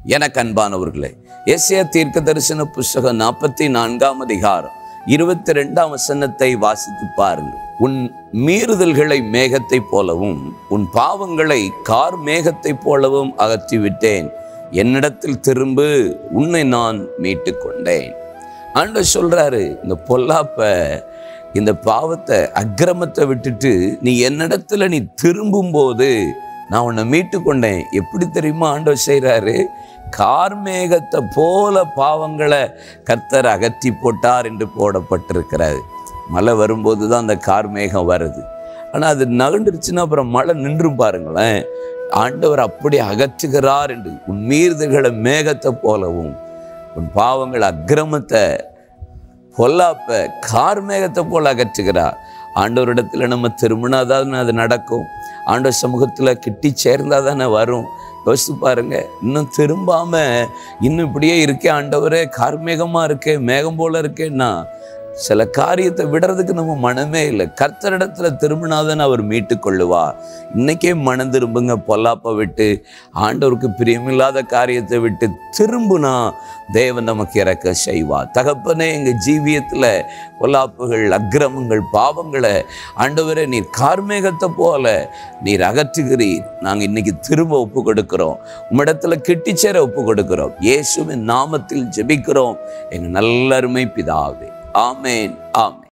எனக்கு அன்பானவர்களே எஸ்ஏ தீர்க்க தரிசன புஸ்தகம் நாற்பத்தி நான்காம் அதிகாரம் இருபத்தி ரெண்டாம் வசனத்தை வாசித்து பாருங்கள் உன் மீறுதல்களை மேகத்தைப் போலவும் உன் பாவங்களை கார் மேகத்தைப் போலவும் அகற்றிவிட்டேன் என்னிடத்தில் திரும்பு உன்னை நான் மீட்டு கொண்டேன் ஆண்டவர் சொல்றாரு இந்த பொல்லாப்ப இந்த பாவத்தை அக்கிரமத்தை விட்டுட்டு நீ என்னிடத்துல நீ திரும்பும்போது நான் உன்னை மீட்டு கொண்டேன் எப்படி தெரியுமா ஆண்டவர் செய்கிறாரு கார்மேகத்தை போல பாவங்களை கர்த்தர் அகற்றி போட்டார் என்று போடப்பட்டிருக்கிறது மழை வரும்போது தான் அந்த கார்மேகம் வருது ஆனால் அது நகண்டுருச்சுன்னா அப்புறம் மழை நின்றும் பாருங்களேன் ஆண்டவர் அப்படி அகற்றுகிறார் என்று உன் மீறுதல்களை மேகத்தை போலவும் உன் பாவங்கள் அக்கிரமத்தை பொல்லாப்ப கார்மேகத்தை போல அகற்றுகிறார் ஆண்டவரிடத்துல நம்ம திரும்பினாதான் அது நடக்கும் ஆண்டவர் சமூகத்தில் கிட்டி சேர்ந்தால் தானே வரும் யோசித்து பாருங்க இன்னும் திரும்பாம இன்னும் இப்படியே இருக்கே ஆண்டவரே கார்மேகமாக இருக்கே மேகம் போல இருக்கேன்னா சில காரியத்தை விடுறதுக்கு நம்ம மனமே இல்லை கர்த்தரிடத்துல திரும்பினாதான் அவர் மீட்டு கொள்ளுவார் இன்னைக்கே மனம் திரும்புங்க பொல்லாப்பை விட்டு ஆண்டவருக்கு பிரியமில்லாத காரியத்தை விட்டு திரும்புனா தேவன் நமக்கு இறக்க செய்வார் தகப்பனே எங்கள் ஜீவியத்தில் பொல்லாப்புகள் அக்கிரமங்கள் பாவங்களை ஆண்டவரே நீர் கார்மேகத்தை போல நீர் அகற்றுகிறீர் நாங்கள் இன்னைக்கு திரும்ப ஒப்பு கொடுக்கிறோம் உம்மிடத்துல கிட்டிச்சேர ஒப்பு கொடுக்கிறோம் இயேசுவின் நாமத்தில் ஜெபிக்கிறோம் எங்கள் நல்லருமை பிதாவே ஆமேன் ஆமேன்